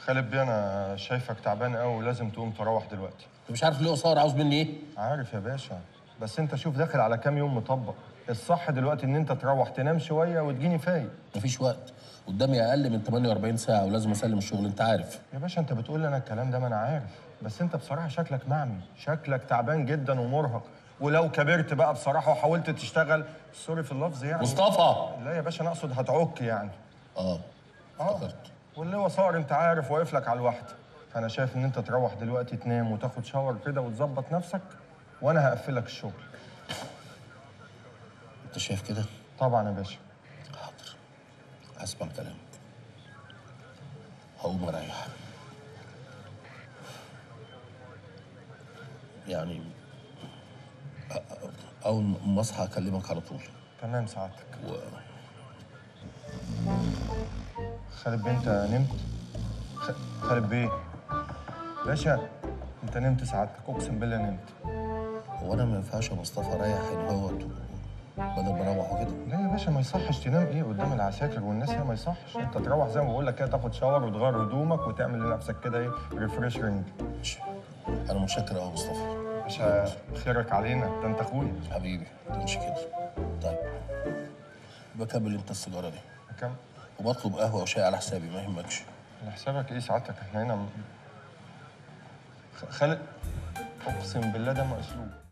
خالد بيه انا شايفك تعبان قوي ولازم تقوم تروح دلوقتي انت مش عارف ليه قصار عاوز مني ايه عارف يا باشا بس انت شوف داخل على كام يوم مطبق الصح دلوقتي ان انت تروح تنام شويه وتجيني فايق مفيش وقت قدامي اقل من 48 ساعه ولازم اسلم الشغل انت عارف يا باشا انت بتقول لي انا الكلام ده ما انا عارف بس انت بصراحه شكلك معمي شكلك تعبان جدا ومرهق ولو كبرت بقى بصراحه وحاولت تشتغل سوري في اللفظ يعني مصطفى لا يا باشا انا اقصد هتعك يعني اه اه افتكرت واللي هو صار انت عارف واقف لك على الواحده فانا شايف ان انت تروح دلوقتي تنام وتاخد شاور كده وتظبط نفسك وانا هقفلك الشغل انت شايف كده طبعا يا باشا حاضر هسمع كلامك هقوم اريح يعني أ- أ- اول ما اصحى اكلمك على طول تمام سعادتك و... خالد بيه انت نمت خ... خالد بيه باشا انت نمت سعادتك اقسم بالله نمت هو انا ما ينفعش يا مصطفى اريح هنا هوت و- بدل ما اروح وكده لا يا باشا ما يصحش تنام ايه قدام العساكر والناس هي ما يصحش انت تروح زي ما بقول لك كده تاخد شاور وتغير هدومك وتعمل لنفسك كده ايه ريفريشنج ماشي. انا متشكر قوي يا مصطفى باشا خيرك علينا ده انت اخويا حبيبي مش كده طيب بكمل انت السيجاره دي كم وبطلب قهوه وشاي على حسابي ما يهمكش على حسابك ايه سعادتك احنا هنا م- خ- خالد اقسم بالله ده مقسلوب